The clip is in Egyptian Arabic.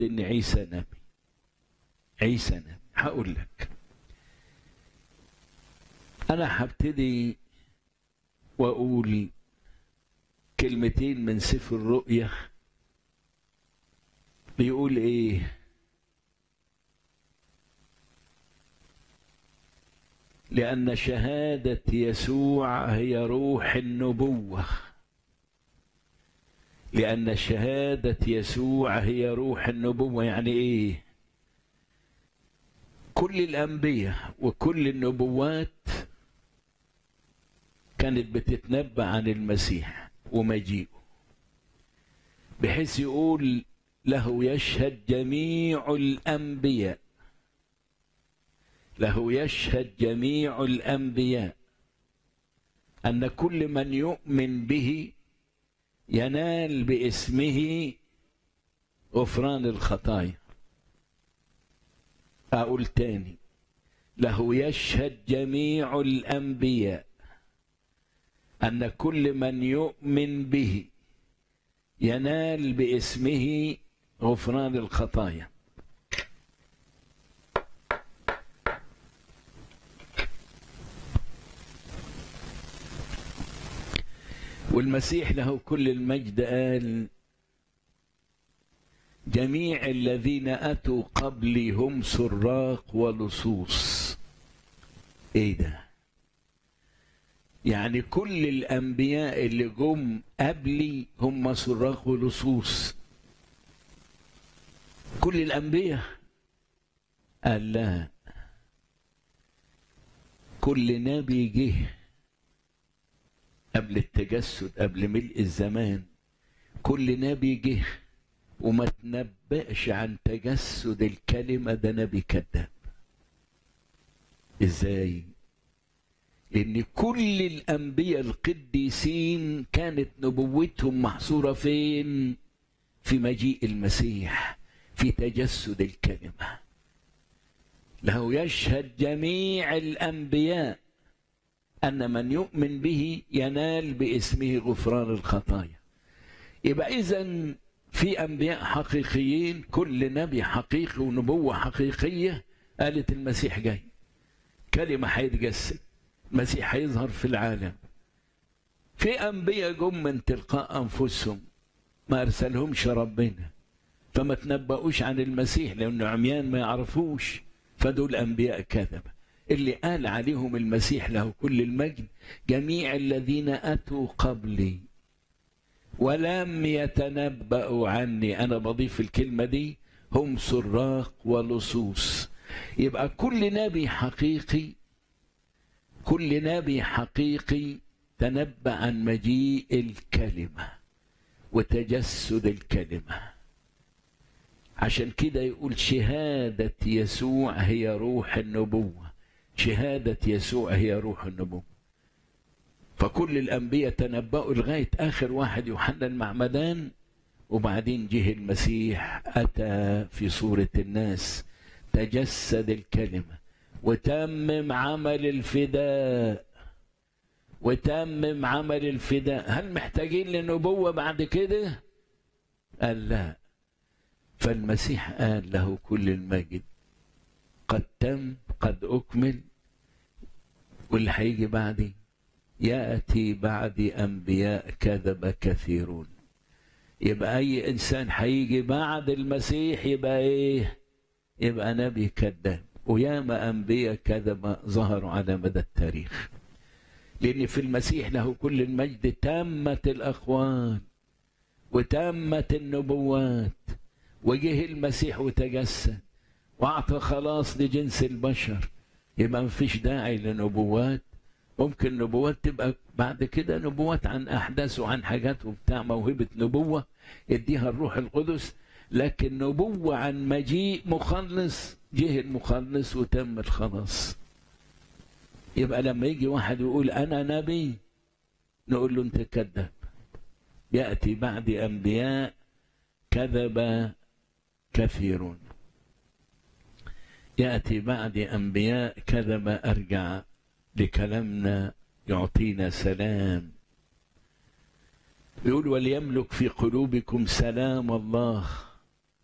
ان عيسى نبي عيسى نبي هقول لك انا هبتدي واقول كلمتين من سفر الرؤيا بيقول ايه لان شهاده يسوع هي روح النبوه لان شهاده يسوع هي روح النبوه يعني ايه كل الانبياء وكل النبوات كانت بتتنبأ عن المسيح ومجيئه بحيث يقول له يشهد جميع الأنبياء له يشهد جميع الأنبياء أن كل من يؤمن به ينال باسمه غفران الخطايا أقول تاني له يشهد جميع الأنبياء أن كل من يؤمن به ينال باسمه غفران الخطايا والمسيح له كل المجد قال جميع الذين أتوا قبلي هم سراق ولصوص ايه ده يعني كل الأنبياء اللي جم قبلي هم سراق ولصوص كل الأنبياء قال لا كل نبي جه قبل التجسد قبل ملء الزمان كل نبي جه وما تنبأش عن تجسد الكلمة ده نبي كذاب ازاي لأن كل الأنبياء القديسين كانت نبوتهم محصورة فين؟ في مجيء المسيح في تجسد الكلمة له يشهد جميع الأنبياء أن من يؤمن به ينال باسمه غفران الخطايا يبقى إذا في أنبياء حقيقيين كل نبي حقيقي ونبوة حقيقية قالت المسيح جاي كلمة هيتجسد المسيح هيظهر في العالم في أنبياء جم من تلقاء أنفسهم ما أرسلهمش ربنا فما تنبؤوش عن المسيح لأنه عميان ما يعرفوش فدول أنبياء كذبة اللي قال عليهم المسيح له كل المجد جميع الذين أتوا قبلي ولم يتنبأوا عني أنا بضيف الكلمة دي هم سراق ولصوص يبقى كل نبي حقيقي كل نبي حقيقي تنبأ عن مجيء الكلمة وتجسد الكلمة عشان كده يقول شهادة يسوع هي روح النبوة شهادة يسوع هي روح النبوة فكل الأنبياء تنبأوا لغاية آخر واحد يوحنا المعمدان وبعدين جه المسيح أتى في صورة الناس تجسد الكلمة وتمم عمل الفداء وتمم عمل الفداء هل محتاجين لنبوة بعد كده قال لا فالمسيح قال له كل المجد قد تم قد أكمل واللي هيجي بعدي يأتي بعدي أنبياء كذب كثيرون يبقى أي إنسان هيجي بعد المسيح يبقى إيه يبقى نبي كذاب وياما أنبياء كذب ظهروا على مدى التاريخ لأن في المسيح له كل المجد تمت الأقوال وتمت النبوات وجه المسيح وتجسد وأعطى خلاص لجنس البشر يبقى مفيش داعي لنبوات ممكن نبوات تبقى بعد كده نبوات عن أحداث وعن حاجات وبتاع موهبة نبوة يديها الروح القدس لكن نبوة عن مجيء مخلص جه المخلص وتم الخلاص يبقى لما يجي واحد يقول أنا نبي نقول له أنت كذاب يأتي بعد أنبياء كذب كثيرون يأتي بعد أنبياء كذب أرجع لكلامنا يعطينا سلام يقول وليملك في قلوبكم سلام الله